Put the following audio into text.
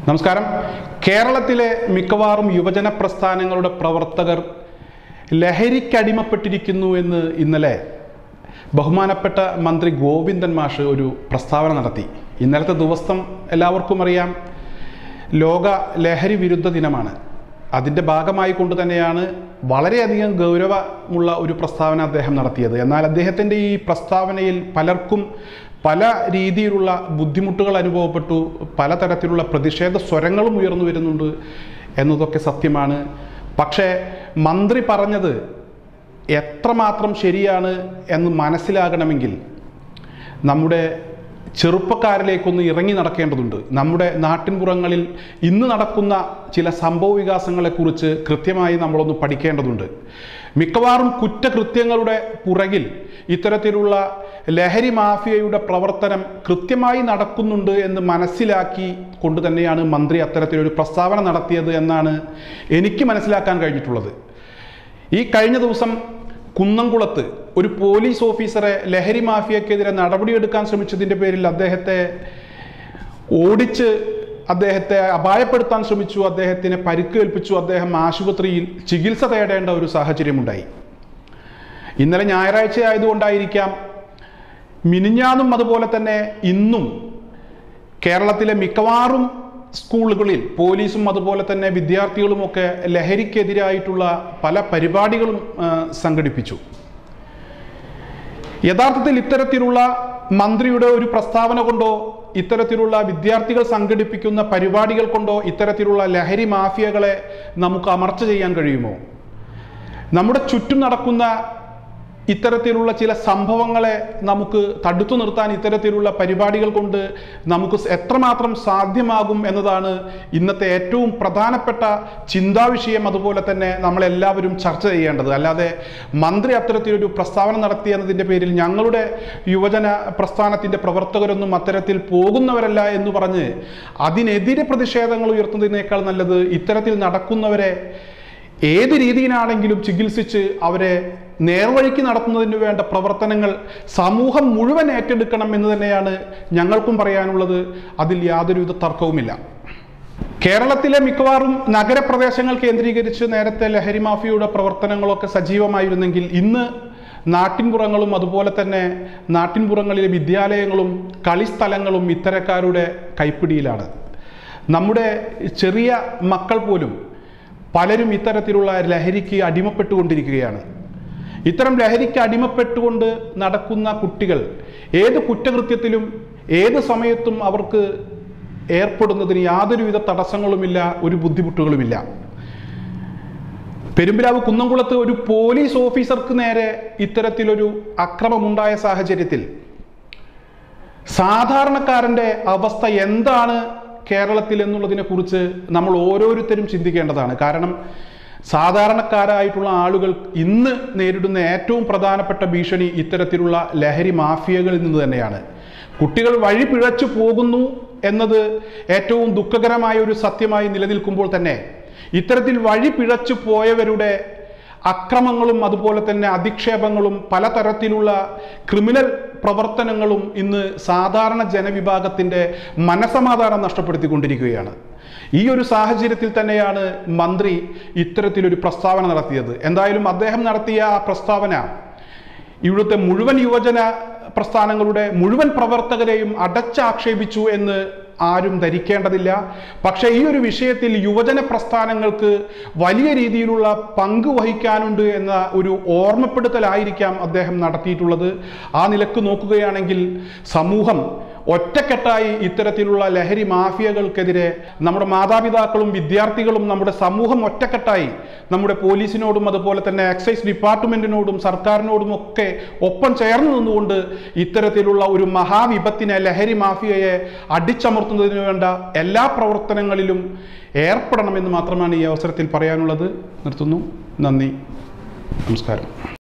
നമസ്കാരം കേരളത്തിലെ മിക്കവാറും യുവജന പ്രസ്ഥാനങ്ങളുടെ പ്രവർത്തകർ ലഹരിക്കടിമപ്പെട്ടിരിക്കുന്നു എന്ന് ഇന്നലെ ബഹുമാനപ്പെട്ട മന്ത്രി ഗോവിന്ദൻ മാഷ് ഒരു പ്രസ്താവന നടത്തി ഇന്നലത്തെ ദിവസം എല്ലാവർക്കും അറിയാം ലോക ലഹരി വിരുദ്ധ ദിനമാണ് അതിൻ്റെ ഭാഗമായി കൊണ്ട് തന്നെയാണ് വളരെയധികം ഗൗരവമുള്ള ഒരു പ്രസ്താവന അദ്ദേഹം നടത്തിയത് എന്നാൽ അദ്ദേഹത്തിൻ്റെ ഈ പ്രസ്താവനയിൽ പലർക്കും പല രീതിയിലുള്ള ബുദ്ധിമുട്ടുകൾ അനുഭവപ്പെട്ടു പലതരത്തിലുള്ള പ്രതിഷേധ സ്വരങ്ങളും ഉയർന്നു വരുന്നുണ്ട് എന്നതൊക്കെ സത്യമാണ് പക്ഷേ മന്ത്രി പറഞ്ഞത് എത്രമാത്രം ശരിയാണ് എന്ന് മനസ്സിലാകണമെങ്കിൽ നമ്മുടെ ചെറുപ്പക്കാരിലേക്കൊന്ന് ഇറങ്ങി നടക്കേണ്ടതുണ്ട് നമ്മുടെ നാട്ടിൻപുറങ്ങളിൽ ഇന്ന് നടക്കുന്ന ചില സംഭവ വികാസങ്ങളെക്കുറിച്ച് കൃത്യമായി നമ്മളൊന്ന് പഠിക്കേണ്ടതുണ്ട് മിക്കവാറും കുറ്റകൃത്യങ്ങളുടെ പുറകിൽ ഇത്തരത്തിലുള്ള ലഹരി മാഫിയയുടെ പ്രവർത്തനം കൃത്യമായി നടക്കുന്നുണ്ട് എന്ന് മനസ്സിലാക്കി കൊണ്ട് തന്നെയാണ് മന്ത്രി അത്തരത്തിലൊരു പ്രസ്താവന നടത്തിയത് എന്നാണ് എനിക്ക് മനസ്സിലാക്കാൻ കഴിഞ്ഞിട്ടുള്ളത് ഈ കഴിഞ്ഞ ദിവസം കുന്നംകുളത്ത് ഒരു പോലീസ് ഓഫീസറെ ലഹരി മാഫിയക്കെതിരെ നടപടിയെടുക്കാൻ ശ്രമിച്ചതിൻ്റെ പേരിൽ അദ്ദേഹത്തെ ഓടിച്ച് അദ്ദേഹത്തെ അപായപ്പെടുത്താൻ ശ്രമിച്ചു അദ്ദേഹത്തിന് പരിക്കേൽപ്പിച്ചു അദ്ദേഹം ആശുപത്രിയിൽ ചികിത്സ തേടേണ്ട ഒരു സാഹചര്യമുണ്ടായി ഇന്നലെ ഞായറാഴ്ച ആയതുകൊണ്ടായിരിക്കാം മിനിഞ്ഞാന്നും അതുപോലെ തന്നെ ഇന്നും കേരളത്തിലെ മിക്കവാറും സ്കൂളുകളിൽ പോലീസും അതുപോലെ തന്നെ വിദ്യാർത്ഥികളുമൊക്കെ ലഹരിക്കെതിരായിട്ടുള്ള പല പരിപാടികളും ആ, സംഘടിപ്പിച്ചു യഥാർത്ഥത്തിൽ ഇത്തരത്തിലുള്ള മന്ത്രിയുടെ ഒരു പ്രസ്താവന കൊണ്ടോ ഇത്തരത്തിലുള്ള വിദ്യാർത്ഥികൾ സംഘടിപ്പിക്കുന്ന പരിപാടികൾ കൊണ്ടോ ഇത്തരത്തിലുള്ള ലഹരി മാഫിയകളെ നമുക്ക് അമർച്ച ചെയ്യാൻ കഴിയുമോ നമ്മുടെ ചുറ്റും നടക്കുന്ന ഇത്തരത്തിലുള്ള ചില സംഭവങ്ങളെ നമുക്ക് തടുത്തു നിർത്താൻ ഇത്തരത്തിലുള്ള പരിപാടികൾ കൊണ്ട് നമുക്ക് എത്രമാത്രം സാധ്യമാകും എന്നതാണ് ഇന്നത്തെ ഏറ്റവും പ്രധാനപ്പെട്ട ചിന്താവിഷയം അതുപോലെ തന്നെ നമ്മളെല്ലാവരും ചർച്ച ചെയ്യേണ്ടത് അല്ലാതെ മന്ത്രി അത്തരത്തിലൊരു പ്രസ്താവന നടത്തി എന്നതിൻ്റെ പേരിൽ ഞങ്ങളുടെ യുവജന പ്രസ്ഥാനത്തിൻ്റെ പ്രവർത്തകരൊന്നും അത്തരത്തിൽ പോകുന്നവരല്ല എന്ന് പറഞ്ഞ് അതിനെതിരെ പ്രതിഷേധങ്ങൾ ഉയർത്തുന്നതിനേക്കാൾ നല്ലത് ഇത്തരത്തിൽ നടക്കുന്നവരെ ഏത് രീതിയിലാണെങ്കിലും ചികിത്സിച്ച് അവരെ നേർവഴിക്ക് നടത്തുന്നതിന് വേണ്ട പ്രവർത്തനങ്ങൾ സമൂഹം മുഴുവൻ ഏറ്റെടുക്കണം എന്ന് തന്നെയാണ് ഞങ്ങൾക്കും പറയാനുള്ളത് അതിൽ യാതൊരുവിധ തർക്കവുമില്ല കേരളത്തിലെ മിക്കവാറും നഗരപ്രദേശങ്ങൾ കേന്ദ്രീകരിച്ച് നേരത്തെ ലഹരി മാഫിയയുടെ പ്രവർത്തനങ്ങളൊക്കെ സജീവമായിരുന്നെങ്കിൽ ഇന്ന് നാട്ടിൻപുറങ്ങളും അതുപോലെ തന്നെ നാട്ടിൻപുറങ്ങളിലെ വിദ്യാലയങ്ങളും കളിസ്ഥലങ്ങളും ഇത്തരക്കാരുടെ കൈപ്പിടിയിലാണ് നമ്മുടെ ചെറിയ മക്കൾ പോലും പലരും ഇത്തരത്തിലുള്ള ലഹരിക്ക് അടിമപ്പെട്ടുകൊണ്ടിരിക്കുകയാണ് ഇത്തരം ലഹരിക്ക് അടിമപ്പെട്ടുകൊണ്ട് നടക്കുന്ന കുട്ടികൾ ഏത് കുറ്റകൃത്യത്തിലും ഏത് സമയത്തും അവർക്ക് ഏർപ്പെടുന്നതിന് യാതൊരുവിധ തടസ്സങ്ങളുമില്ല ഒരു ബുദ്ധിമുട്ടുകളുമില്ല പെരുമ്പിലാവ് കുന്നംകുളത്ത് ഒരു പോലീസ് ഓഫീസർക്ക് നേരെ ഇത്തരത്തിലൊരു അക്രമമുണ്ടായ സാഹചര്യത്തിൽ സാധാരണക്കാരൻ്റെ അവസ്ഥ എന്താണ് കേരളത്തിൽ എന്നുള്ളതിനെ കുറിച്ച് നമ്മൾ ഓരോരുത്തരും ചിന്തിക്കേണ്ടതാണ് കാരണം സാധാരണക്കാരായിട്ടുള്ള ആളുകൾ ഇന്ന് നേരിടുന്ന ഏറ്റവും പ്രധാനപ്പെട്ട ഭീഷണി ഇത്തരത്തിലുള്ള ലഹരി മാഫിയകളിൽ നിന്ന് തന്നെയാണ് കുട്ടികൾ വഴി പിഴച്ചു പോകുന്നു എന്നത് ഏറ്റവും ദുഃഖകരമായ ഒരു സത്യമായി നിലനിൽക്കുമ്പോൾ തന്നെ ഇത്തരത്തിൽ വഴി പിഴച്ചു പോയവരുടെ അക്രമങ്ങളും അതുപോലെ തന്നെ അധിക്ഷേപങ്ങളും പലതരത്തിലുള്ള ക്രിമിനൽ പ്രവർത്തനങ്ങളും ഇന്ന് സാധാരണ ജനവിഭാഗത്തിൻ്റെ മനസമാധാനം നഷ്ടപ്പെടുത്തിക്കൊണ്ടിരിക്കുകയാണ് ഈ ഒരു സാഹചര്യത്തിൽ തന്നെയാണ് മന്ത്രി ഇത്തരത്തിലൊരു പ്രസ്താവന നടത്തിയത് എന്തായാലും അദ്ദേഹം നടത്തിയ ആ പ്രസ്താവന ഇവിടുത്തെ മുഴുവൻ യുവജന പ്രസ്ഥാനങ്ങളുടെ മുഴുവൻ പ്രവർത്തകരെയും അടച്ചാക്ഷേപിച്ചു എന്ന് ആരും ധരിക്കേണ്ടതില്ല പക്ഷേ ഈ ഒരു വിഷയത്തിൽ യുവജന പ്രസ്ഥാനങ്ങൾക്ക് വലിയ രീതിയിലുള്ള പങ്ക് വഹിക്കാനുണ്ട് എന്ന ഒരു ഓർമ്മപ്പെടുത്തലായിരിക്കാം അദ്ദേഹം നടത്തിയിട്ടുള്ളത് ആ നിലക്ക് നോക്കുകയാണെങ്കിൽ സമൂഹം ഒറ്റക്കെട്ടായി ഇത്തരത്തിലുള്ള ലഹരി മാഫിയകൾക്കെതിരെ നമ്മുടെ മാതാപിതാക്കളും വിദ്യാർത്ഥികളും നമ്മുടെ സമൂഹം ഒറ്റക്കെട്ടായി നമ്മുടെ പോലീസിനോടും അതുപോലെ തന്നെ എക്സൈസ് ഡിപ്പാർട്ട്മെന്റിനോടും സർക്കാരിനോടും ഒക്കെ ഒപ്പം ചേർന്ന് നിന്നുകൊണ്ട് ഇത്തരത്തിലുള്ള ഒരു മഹാവിപത്തിനെ ലഹരി മാഫിയയെ അടിച്ചമർത്തുന്നതിന് വേണ്ട എല്ലാ പ്രവർത്തനങ്ങളിലും ഏർപ്പെടണമെന്ന് മാത്രമാണ് ഈ അവസരത്തിൽ പറയാനുള്ളത് നിർത്തുന്നു നന്ദി നമസ്കാരം